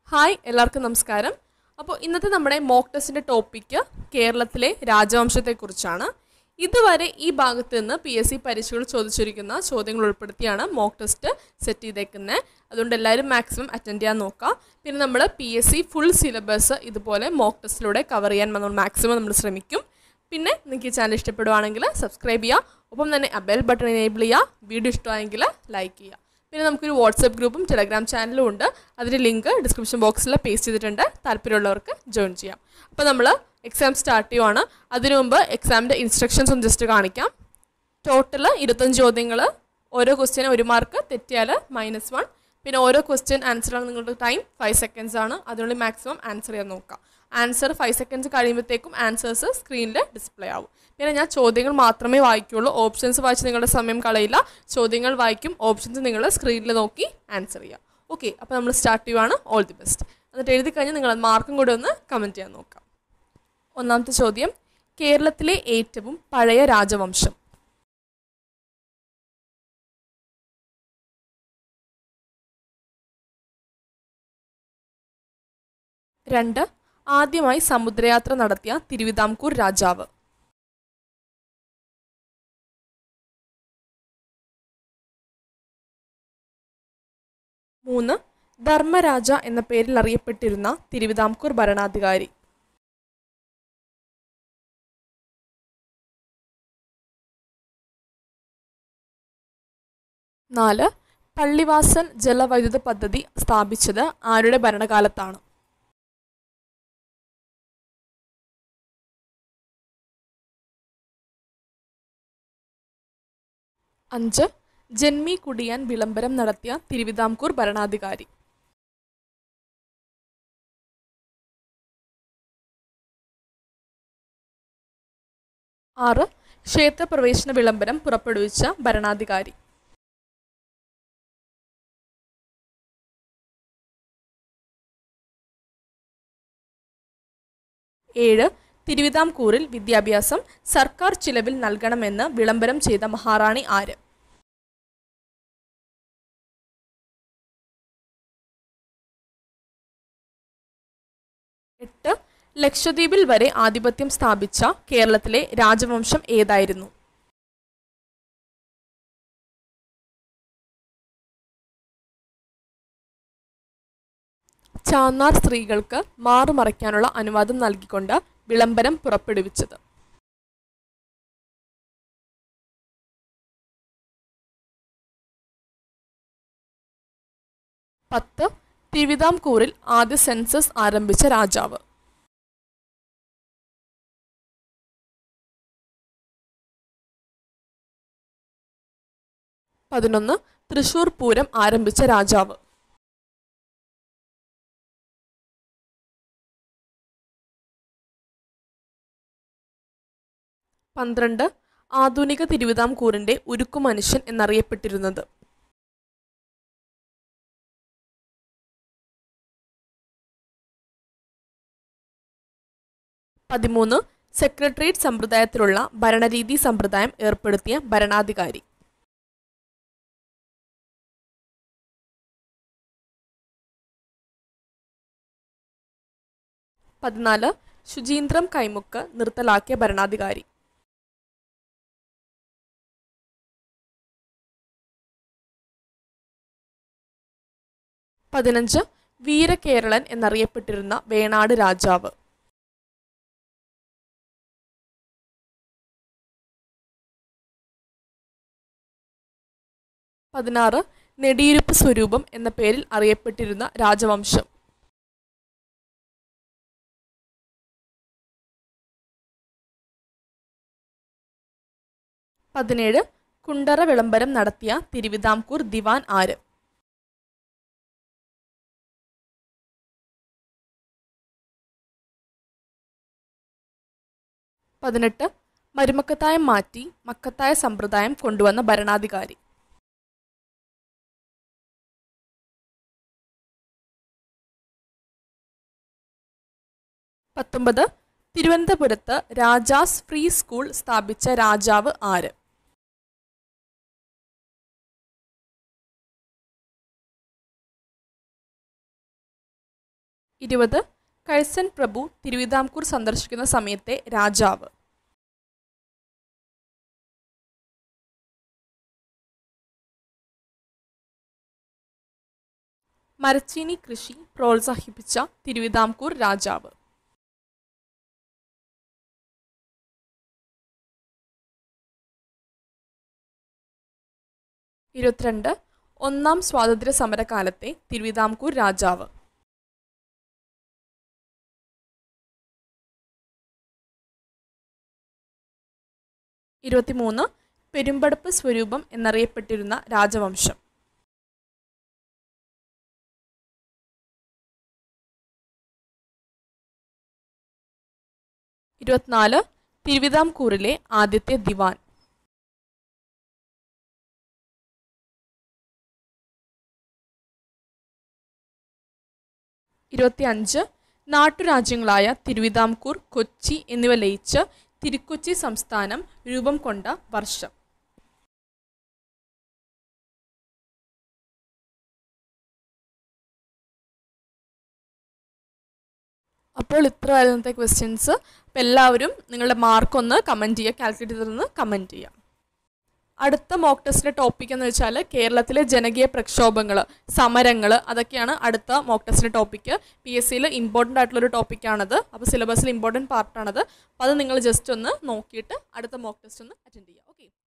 hi എല്ലാവർക്കും നമസ്കാരം അപ്പോൾ ഇന്നത്തെ നമ്മുടെ മോക്ക് ടെസ്റ്റിൻ്റെ ടോപ്പിക്ക് കേരളത്തിലെ രാജവംശത്തെക്കുറിച്ചാണ് ഇതുവരെ ഈ ഭാഗത്ത് നിന്ന് പി എസ് സി പരീക്ഷകൾ ചോദിച്ചിരിക്കുന്ന ചോദ്യങ്ങൾ ഉൾപ്പെടുത്തിയാണ് മോക്ക് ടെസ്റ്റ് സെറ്റ് ചെയ്തേക്കുന്നത് അതുകൊണ്ട് എല്ലാവരും മാക്സിമം അറ്റൻഡ് ചെയ്യാൻ നോക്കുക പിന്നെ നമ്മൾ P S C full syllabus ഇതുപോലെ മോക്ക് ടെസ്റ്റിലൂടെ കവർ ചെയ്യാൻ നമ്മൾ മാക്സിമം നമ്മൾ ശ്രമിക്കും പിന്നെ നിങ്ങൾക്ക് ഈ ചാനൽ ഇഷ്ടപ്പെടുവാണെങ്കിൽ സബ്സ്ക്രൈബ് ചെയ്യുക ഒപ്പം തന്നെ ആ ബെൽ ബട്ടൺ എനേബിൾ ചെയ്യുക വീഡിയോ ഇഷ്ടമായെങ്കിൽ ലൈക്ക് ചെയ്യുക പിന്നെ നമുക്കൊരു വാട്സപ്പ് ഗ്രൂപ്പും ടെലഗ്രാം ചാനലും ഉണ്ട് അതിൻ്റെ ലിങ്ക് ഡിസ്ക്രിപ്ഷൻ ബോക്സിൽ പേസ്റ്റ് ചെയ്തിട്ടുണ്ട് താല്പര്യമുള്ളവർക്ക് ജോയിൻ ചെയ്യാം അപ്പോൾ നമ്മൾ എക്സാം സ്റ്റാർട്ട് ചെയ്യുവാണ് അതിനു മുമ്പ് എക്സാമിൻ്റെ ഇൻസ്ട്രക്ഷൻസ് ഒന്ന് ജസ്റ്റ് കാണിക്കാം ടോട്ടൽ ഇരുപത്തഞ്ച് ചോദ്യങ്ങൾ ഓരോ ക്വസ്റ്റ്യനും ഒരു മാർക്ക് തെറ്റിയാൽ മൈനസ് വൺ പിന്നെ ഓരോ ക്വസ്റ്റ്യൻ ആൻസറാണ് നിങ്ങളുടെ ടൈം ഫൈവ് സെക്കൻഡ്സ് ആണ് അതിനുള്ളിൽ മാക്സിമം ആൻസർ ചെയ്യാൻ നോക്കാം ആൻസർ ഫൈവ് സെക്കൻഡ്സ് കഴിയുമ്പോഴത്തേക്കും ആൻസേഴ്സ് സ്ക്രീനിൽ ഡിസ്പ്ലേ ആവും പിന്നെ ഞാൻ ചോദ്യങ്ങൾ മാത്രമേ വായിക്കുള്ളൂ ഓപ്ഷൻസ് വായിച്ച് നിങ്ങളുടെ സമയം കളയില്ല ചോദ്യങ്ങൾ വായിക്കും ഓപ്ഷൻസ് നിങ്ങൾ സ്ക്രീനിൽ നോക്കി ആൻസർ ചെയ്യാം ഓക്കെ അപ്പോൾ നമ്മൾ സ്റ്റാർട്ട് ചെയ്യുവാണ് ഓൾ ദി ബെസ്റ്റ് എന്നിട്ട് എഴുതി കഴിഞ്ഞ് നിങ്ങൾ മാർക്കും കൂടെ ഒന്ന് കമൻറ്റ് ചെയ്യാൻ നോക്കാം ഒന്നാമത്തെ ചോദ്യം കേരളത്തിലെ ഏറ്റവും പഴയ രാജവംശം രണ്ട് ആദ്യമായി സമുദ്രയാത്ര നടത്തിയ തിരുവിതാംകൂർ രാജാവ് മൂന്ന് ധർമ്മരാജ എന്ന പേരിൽ അറിയപ്പെട്ടിരുന്ന തിരുവിതാംകൂർ ഭരണാധികാരി നാല് പള്ളിവാസൽ ജലവൈദ്യുത പദ്ധതി സ്ഥാപിച്ചത് ആരുടെ ഭരണകാലത്താണ് അഞ്ച് ജന്മി കുടിയാൻ വിളംബരം നടത്തിയ തിരുവിതാംകൂർ ഭരണാധികാരി ആറ് ക്ഷേത്രപ്രവേശന വിളംബരം പുറപ്പെടുവിച്ച ഭരണാധികാരി ഏഴ് തിരുവിതാംകൂറിൽ വിദ്യാഭ്യാസം സർക്കാർ ചിലവിൽ നൽകണമെന്ന് വിളംബരം ചെയ്ത മഹാറാണി ആര് എട്ട് ലക്ഷദ്വീപിൽ വരെ ആധിപത്യം സ്ഥാപിച്ച കേരളത്തിലെ രാജവംശം ഏതായിരുന്നു ചാന്നാർ സ്ത്രീകൾക്ക് മാറുമറയ്ക്കാനുള്ള അനുവാദം നൽകിക്കൊണ്ട് വിളംബരം പുറപ്പെടുവിച്ചത് പത്ത് തിരുവിതാംകൂറിൽ ആദ്യ സെൻസസ് ആരംഭിച്ച രാജാവ് പതിനൊന്ന് തൃശൂർ പൂരം ആരംഭിച്ച രാജാവ് പന്ത്രണ്ട് ആധുനിക തിരുവിതാംകൂറിന്റെ ഉരുക്കു മനുഷ്യൻ എന്നറിയപ്പെട്ടിരുന്നത് പതിമൂന്ന് സെക്രട്ടേറിയറ്റ് സമ്പ്രദായത്തിലുള്ള ഭരണരീതി സമ്പ്രദായം ഏർപ്പെടുത്തിയ ഭരണാധികാരി പതിനാല് ശുചീന്ദ്രം കൈമുക്ക് നിർത്തലാക്കിയ ഭരണാധികാരി പതിനഞ്ച് വീരകേരളൻ എന്നറിയപ്പെട്ടിരുന്ന വേണാട് രാജാവ് പതിനാറ് നെടിയിരുപ്പ് സ്വരൂപം എന്ന പേരിൽ അറിയപ്പെട്ടിരുന്ന രാജവംശം പതിനേഴ് കുണ്ടറ വിളംബരം നടത്തിയ തിരുവിതാംകൂർ ദിവാൻ ആര് പതിനെട്ട് മരുമക്കത്തായം മാറ്റി മക്കത്തായ സമ്പ്രദായം കൊണ്ടുവന്ന ഭരണാധികാരി പത്തൊമ്പത് തിരുവനന്തപുരത്ത് രാജാസ് ഫ്രീ സ്കൂൾ സ്ഥാപിച്ച രാജാവ് ആര് ഇരുപത് കഴ്സൻ പ്രഭു തിരുവിതാംകൂർ സന്ദർശിക്കുന്ന സമയത്തെ രാജാവ് മരച്ചീനി കൃഷി പ്രോത്സാഹിപ്പിച്ച തിരുവിതാംകൂർ രാജാവ് ഇരുപത്തിരണ്ട് ഒന്നാം സ്വാതന്ത്ര്യ സമരകാലത്തെ തിരുവിതാംകൂർ രാജാവ് ഇരുപത്തിമൂന്ന് പെരുമ്പടപ്പ് സ്വരൂപം എന്നറിയപ്പെട്ടിരുന്ന രാജവംശം ഇരുപത്തിനാല് തിരുവിതാംകൂറിലെ ആദ്യത്തെ ദിവാൻ ഇരുപത്തിയഞ്ച് നാട്ടുരാജ്യങ്ങളായ തിരുവിതാംകൂർ കൊച്ചി എന്നിവ ലയിച്ച് തിരുക്കൊച്ചി സംസ്ഥാനം രൂപം കൊണ്ട വർഷം അപ്പോൾ ഇത്ര ആയിരുന്നത്തെ ക്വസ്റ്റ്യൻസ് അപ്പോൾ എല്ലാവരും നിങ്ങളുടെ മാർക്ക് ഒന്ന് കമൻറ്റ് ചെയ്യുക കാൽക്കുലേറ്റ് ചെയ്തിരുന്ന് കമൻറ്റ് ചെയ്യുക അടുത്ത മോക്ക് ടെസ്റ്റിൻ്റെ ടോപ്പിക് എന്ന് വെച്ചാൽ കേരളത്തിലെ ജനകീയ പ്രക്ഷോഭങ്ങൾ സമരങ്ങൾ അതൊക്കെയാണ് അടുത്ത മോക്ക് ടെസ്റ്റിൻ്റെ ടോപ്പിക്ക് പി എസ് സിയിൽ ഇമ്പോർട്ടൻ്റ് ആയിട്ടുള്ളൊരു ടോപ്പിക്കാണത് അപ്പോൾ സിലബസിൽ ഇമ്പോർട്ടൻറ്റ് പാർട്ടാണത് അപ്പോൾ അത് നിങ്ങൾ ജസ്റ്റ് ഒന്ന് നോക്കിയിട്ട് അടുത്ത മോക്ക് ടെസ്റ്റ് ഒന്ന് അറ്റൻഡ് ചെയ്യുക ഓക്കെ